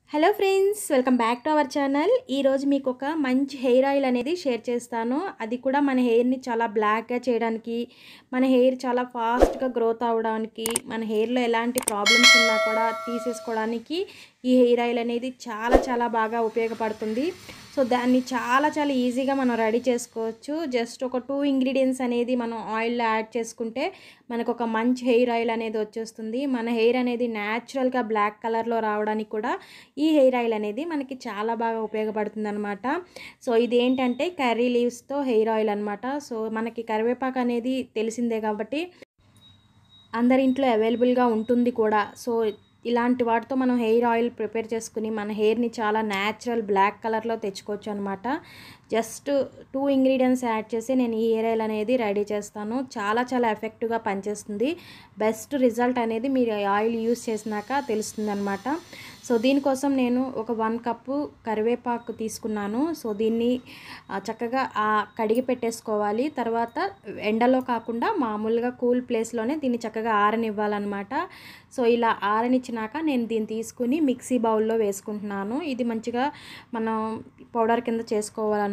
hello friends welcome back to our channel ఈరోజు మీకు ఒక మంచి హెయిర్ ఆయిల్ అనేది షేర్ చేస్తాను అది కూడా మన హెయిర్ని చాలా బ్లాక్గా చేయడానికి మన హెయిర్ చాలా ఫాస్ట్గా గ్రోత్ అవ్వడానికి మన హెయిర్లో ఎలాంటి ప్రాబ్లమ్స్ ఉన్నా కూడా తీసేసుకోవడానికి ఈ హెయిర్ ఆయిల్ అనేది చాలా చాలా బాగా ఉపయోగపడుతుంది సో దాన్ని చాలా చాలా ఈజీగా మనం రెడీ చేసుకోవచ్చు జస్ట్ ఒక టూ ఇంగ్రీడియంట్స్ అనేది మనం ఆయిల్లో యాడ్ చేసుకుంటే మనకు ఒక మంచి హెయిర్ ఆయిల్ అనేది వచ్చేస్తుంది మన హెయిర్ అనేది న్యాచురల్గా బ్లాక్ కలర్లో రావడానికి కూడా ఈ హెయిర్ ఆయిల్ అనేది మనకి చాలా బాగా ఉపయోగపడుతుంది అనమాట సో ఇది ఏంటంటే కర్రీ లీవ్స్తో హెయిర్ ఆయిల్ అనమాట సో మనకి కరివేపాకు అనేది తెలిసిందే కాబట్టి అందరి ఇంట్లో అవైలబుల్గా ఉంటుంది కూడా సో ఇలాంటి వాటితో మనం హెయిర్ ఆయిల్ ప్రిపేర్ చేసుకుని మన హెయిర్ని చాలా న్యాచురల్ బ్లాక్ కలర్లో తెచ్చుకోవచ్చు అనమాట జస్ట్ టూ ఇంగ్రీడియంట్స్ యాడ్ చేసి నేను ఈ హెయిర్ ఆయిల్ అనేది రెడీ చేస్తాను చాలా చాలా ఎఫెక్టివ్గా పనిచేస్తుంది బెస్ట్ రిజల్ట్ అనేది మీరు ఈ ఆయిల్ యూస్ చేసినాక తెలుస్తుంది అనమాట సో దీనికోసం నేను ఒక వన్ కప్పు కరివేపాకు తీసుకున్నాను సో దీన్ని ఆ, చక్కగా ఆ కడిగి పెట్టేసుకోవాలి తర్వాత ఎండలో కాకుండా మామూలుగా కూల్ ప్లేస్లోనే దీన్ని చక్కగా ఆరనివ్వాలన్నమాట సో ఇలా ఆరనిచ్చినాక నేను దీన్ని తీసుకుని మిక్సీ బౌల్లో వేసుకుంటున్నాను ఇది మంచిగా మనం పౌడర్ కింద చేసుకోవాలన్నమాట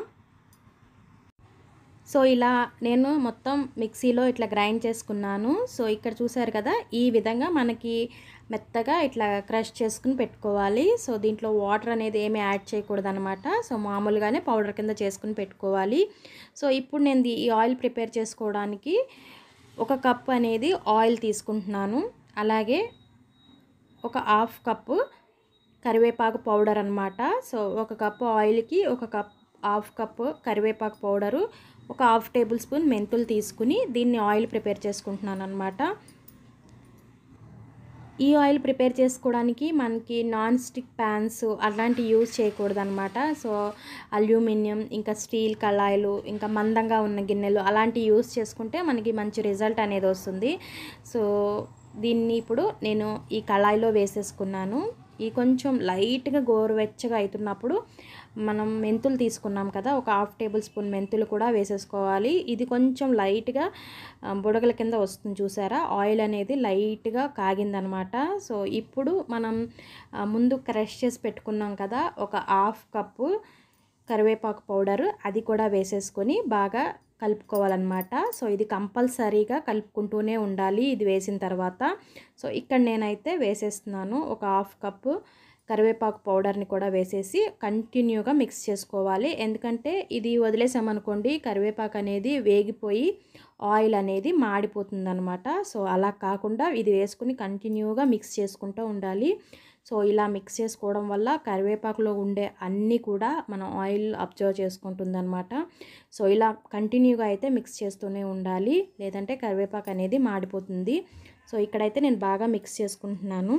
సో ఇలా నేను మొత్తం మిక్సీలో ఇట్లా గ్రైండ్ చేసుకున్నాను సో ఇక్కడ చూసారు కదా ఈ విధంగా మనకి మెత్తగా ఇట్లా క్రష్ చేసుకుని పెట్టుకోవాలి సో దీంట్లో వాటర్ అనేది ఏమి యాడ్ చేయకూడదు అనమాట సో మామూలుగానే పౌడర్ కింద చేసుకుని పెట్టుకోవాలి సో ఇప్పుడు నేను ఈ ఆయిల్ ప్రిపేర్ చేసుకోవడానికి ఒక కప్ అనేది ఆయిల్ తీసుకుంటున్నాను అలాగే ఒక హాఫ్ కప్పు కరివేపాకు పౌడర్ అనమాట సో ఒక కప్పు ఆయిల్కి ఒక కప్ హాఫ్ కప్పు కరివేపాకు పౌడరు ఒక హాఫ్ టేబుల్ స్పూన్ మెంతులు తీసుకుని దీన్ని ఆయిల్ ప్రిపేర్ చేసుకుంటున్నాను అనమాట ఈ ఆయిల్ ప్రిపేర్ చేసుకోవడానికి మనకి నాన్ స్టిక్ ప్యాన్స్ అలాంటివి యూజ్ చేయకూడదు అనమాట సో అల్యూమినియం ఇంకా స్టీల్ కళాయిలు ఇంకా మందంగా ఉన్న గిన్నెలు అలాంటివి యూజ్ చేసుకుంటే మనకి మంచి రిజల్ట్ అనేది వస్తుంది సో దీన్ని ఇప్పుడు నేను ఈ కళాయిలో వేసేసుకున్నాను ఈ కొంచెం లైట్గా గోరువెచ్చగా అవుతున్నప్పుడు మనం మెంతులు తీసుకున్నాం కదా ఒక హాఫ్ టేబుల్ స్పూన్ మెంతులు కూడా వేసేసుకోవాలి ఇది కొంచెం లైట్గా ఆ, బుడగల కింద వస్తుంది చూసారా ఆయిల్ అనేది లైట్గా కాగిందనమాట సో ఇప్పుడు మనం ఆ, ముందు క్రష్ చేసి పెట్టుకున్నాం కదా ఒక హాఫ్ కప్పు కరివేపాకు పౌడర్ అది కూడా వేసేసుకొని బాగా కలుపుకోవాలన్నమాట సో ఇది కంపల్సరీగా కలుపుకుంటూనే ఉండాలి ఇది వేసిన తర్వాత సో ఇక్కడ నేనైతే వేసేస్తున్నాను ఒక హాఫ్ కప్పు కరివేపాకు పౌడర్ని కూడా వేసేసి కంటిన్యూగా మిక్స్ చేసుకోవాలి ఎందుకంటే ఇది వదిలేసామనుకోండి కరివేపాకు అనేది వేగిపోయి ఆయిల్ అనేది మాడిపోతుందన్నమాట సో అలా కాకుండా ఇది వేసుకుని కంటిన్యూగా మిక్స్ చేసుకుంటూ ఉండాలి సో ఇలా మిక్స్ చేసుకోవడం వల్ల కరివేపాకులో ఉండే అన్నీ కూడా మనం ఆయిల్ అబ్జర్వ్ చేసుకుంటుందన్నమాట సో ఇలా కంటిన్యూగా అయితే మిక్స్ చేస్తూనే ఉండాలి లేదంటే కరివేపాకు అనేది మాడిపోతుంది సో ఇక్కడైతే నేను బాగా మిక్స్ చేసుకుంటున్నాను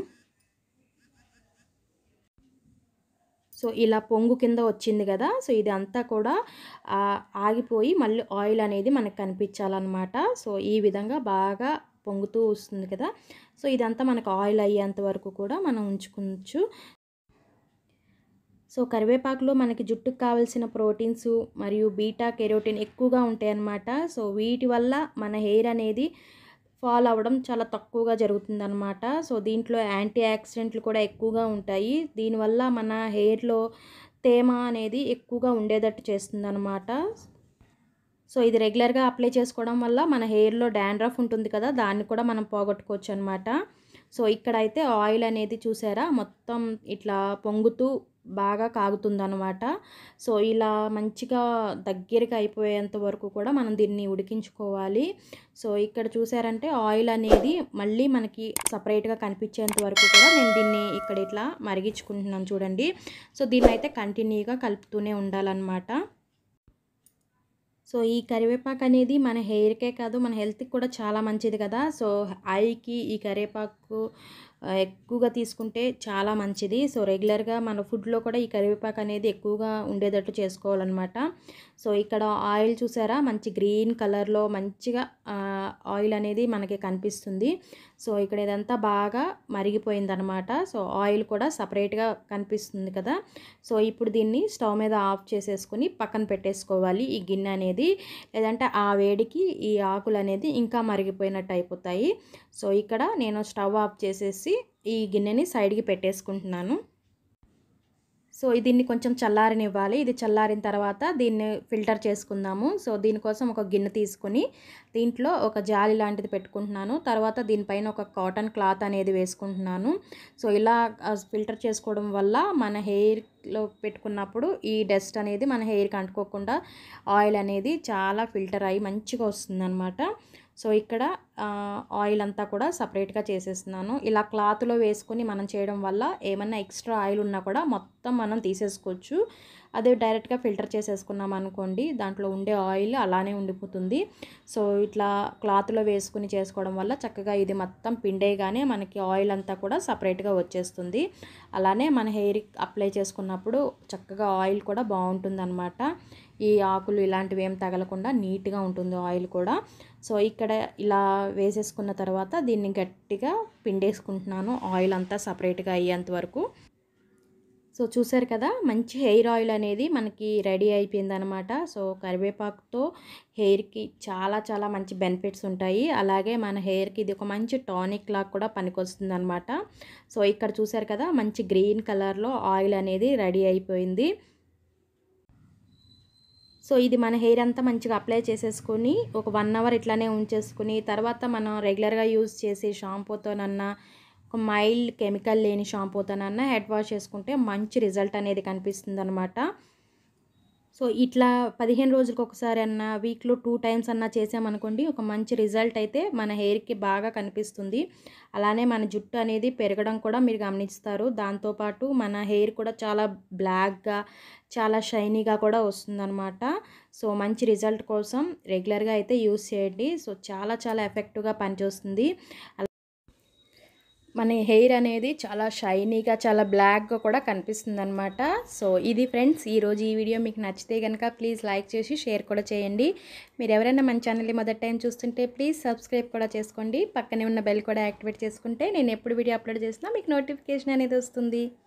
సో ఇలా పొంగు కింద వచ్చింది కదా సో ఇది అంతా కూడా ఆ, ఆగిపోయి మళ్ళీ ఆయిల్ అనేది మనకు కనిపించాలన్నమాట సో ఈ విధంగా బాగా పొంగుతూ వస్తుంది కదా సో ఇదంతా మనకు ఆయిల్ అయ్యేంత వరకు కూడా మనం ఉంచుకోవచ్చు సో కరివేపాకులో మనకి జుట్టుకు కావాల్సిన ప్రోటీన్స్ మరియు బీటా కెరోటిన్ ఎక్కువగా ఉంటాయన్నమాట సో వీటి వల్ల మన హెయిర్ అనేది ఫాల్ అవ్వడం చాలా తక్కువగా జరుగుతుందన్నమాట సో దీంట్లో యాంటీ ఆక్సిడెంట్లు కూడా ఎక్కువగా ఉంటాయి దీనివల్ల మన హెయిర్లో తేమ అనేది ఎక్కువగా ఉండేటట్టు చేస్తుందన్నమాట సో ఇది రెగ్యులర్గా అప్లై చేసుకోవడం వల్ల మన హెయిర్లో డాండ్రఫ్ ఉంటుంది కదా దాన్ని కూడా మనం పోగొట్టుకోవచ్చు అనమాట సో ఇక్కడైతే ఆయిల్ అనేది చూసారా మొత్తం ఇట్లా పొంగుతూ బాగా కాగుతుందనమాట సో ఇలా మంచిగా దగ్గరికి అయిపోయేంత వరకు కూడా మనం దీన్ని ఉడికించుకోవాలి సో ఇక్కడ చూసారంటే ఆయిల్ అనేది మళ్ళీ మనకి సపరేట్గా కనిపించేంత వరకు కూడా నేను దీన్ని ఇక్కడ ఇట్లా మరిగించుకుంటున్నాను చూడండి సో దీన్ని అయితే కంటిన్యూగా కలుపుతూనే ఉండాలన్నమాట సో ఈ కరివేపాకు అనేది మన హెయిర్కే కాదు మన హెల్త్కి కూడా చాలా మంచిది కదా సో ఐకి ఈ కరివేపాకు ఆ, ఎక్కువగా తీసుకుంటే చాలా మంచిది సో రెగ్యులర్గా మన ఫుడ్లో కూడా ఈ కరివేపాకు అనేది ఎక్కువగా ఉండేటట్టు చేసుకోవాలన్నమాట సో ఇక్కడ ఆయిల్ చూసారా మంచి గ్రీన్ కలర్లో మంచిగా ఆ, ఆయిల్ అనేది మనకి కనిపిస్తుంది సో ఇక్కడ ఇదంతా బాగా మరిగిపోయిందనమాట సో ఆయిల్ కూడా సపరేట్గా కనిపిస్తుంది కదా సో ఇప్పుడు దీన్ని స్టవ్ మీద ఆఫ్ చేసేసుకుని పక్కన పెట్టేసుకోవాలి ఈ గిన్నె అనేది లేదంటే ఆ వేడికి ఈ ఆకులు అనేది ఇంకా మరిగిపోయినట్టు అయిపోతాయి సో ఇక్కడ నేను స్టవ్ ఆఫ్ చేసేసి ఈ గిన్నెని సైడ్కి పెట్టేసుకుంటున్నాను సో దీన్ని కొంచెం చల్లారనివ్వాలి ఇది చల్లారిన తర్వాత దీన్ని ఫిల్టర్ చేసుకుందాము సో దీనికోసం ఒక గిన్నె తీసుకొని దీంట్లో ఒక జాలి లాంటిది పెట్టుకుంటున్నాను తర్వాత దీనిపైన ఒక కాటన్ క్లాత్ అనేది వేసుకుంటున్నాను సో ఇలా ఫిల్టర్ చేసుకోవడం వల్ల మన హెయిర్లో పెట్టుకున్నప్పుడు ఈ డస్ట్ అనేది మన హెయిర్కి అంటుకోకుండా ఆయిల్ అనేది చాలా ఫిల్టర్ అయ్యి మంచిగా వస్తుందన్నమాట సో ఇక్కడ ఆయిల్ అంతా కూడా సపరేట్గా చేసేస్తున్నాను ఇలా క్లాత్లో వేసుకొని మనం చేయడం వల్ల ఏమన్నా ఎక్స్ట్రా ఆయిల్ ఉన్నా కూడా మొత్తం మనం తీసేసుకోవచ్చు అదే డైరెక్ట్గా ఫిల్టర్ చేసేసుకున్నాం అనుకోండి దాంట్లో ఉండే ఆయిల్ అలానే ఉండిపోతుంది సో ఇట్లా క్లాత్లో వేసుకుని చేసుకోవడం వల్ల చక్కగా ఇది మొత్తం పిండేగానే మనకి ఆయిల్ అంతా కూడా సపరేట్గా వచ్చేస్తుంది అలానే మన హెయిర్ అప్లై చేసుకున్నప్పుడు చక్కగా ఆయిల్ కూడా బాగుంటుంది ఈ ఆకులు ఇలాంటివి ఏం తగలకుండా నీట్గా ఉంటుంది ఆయిల్ కూడా సో ఇక్కడ ఇలా వేసేసుకున్న తర్వాత దీన్ని గట్టిగా పిండేసుకుంటున్నాను ఆయిల్ అంతా సపరేట్గా అయ్యేంత వరకు సో చూసారు కదా మంచి హెయిర్ ఆయిల్ అనేది మనకి రెడీ అయిపోయిందనమాట సో కరివేపాకుతో హెయిర్కి చాలా చాలా మంచి బెనిఫిట్స్ ఉంటాయి అలాగే మన హెయిర్కి ఇది ఒక మంచి టానిక్ లాగా కూడా పనికొస్తుంది అనమాట సో ఇక్కడ చూసారు కదా మంచి గ్రీన్ కలర్లో ఆయిల్ అనేది రెడీ అయిపోయింది సో ఇది మన హెయిర్ అంతా మంచిగా అప్లై చేసేసుకొని ఒక వన్ అవర్ ఇట్లానే ఉంచేసుకుని తర్వాత మనం రెగ్యులర్గా యూజ్ చేసే షాంపూతోనన్నా ఒక మైల్డ్ కెమికల్ లేని షాంపూతోనన్నా హెడ్ వాష్ చేసుకుంటే మంచి రిజల్ట్ అనేది కనిపిస్తుంది అనమాట సో ఇట్లా పదిహేను రోజులకు ఒకసారి అన్న వీక్లో టూ టైమ్స్ అన్నా చేసామనుకోండి ఒక మంచి రిజల్ట్ అయితే మన హెయిర్కి బాగా కనిపిస్తుంది అలానే మన జుట్టు అనేది పెరగడం కూడా మీరు గమనిస్తారు దాంతోపాటు మన హెయిర్ కూడా చాలా బ్లాక్గా చాలా షైనీగా కూడా వస్తుందన్నమాట సో మంచి రిజల్ట్ కోసం రెగ్యులర్గా అయితే యూస్ చేయండి సో చాలా చాలా ఎఫెక్టివ్గా పనిచేస్తుంది మన హెయిర్ అనేది చాలా షైనీగా చాలా బ్లాక్గా కూడా కనిపిస్తుంది అనమాట సో ఇది ఫ్రెండ్స్ ఈరోజు ఈ వీడియో మీకు నచ్చితే కనుక ప్లీజ్ లైక్ చేసి షేర్ కూడా చేయండి మీరు ఎవరైనా మన ఛానల్ని మొదటి టైం చూస్తుంటే ప్లీజ్ సబ్స్క్రైబ్ కూడా చేసుకోండి పక్కనే ఉన్న బెల్ కూడా యాక్టివేట్ చేసుకుంటే నేను ఎప్పుడు వీడియో అప్లోడ్ చేసినా మీకు నోటిఫికేషన్ అనేది వస్తుంది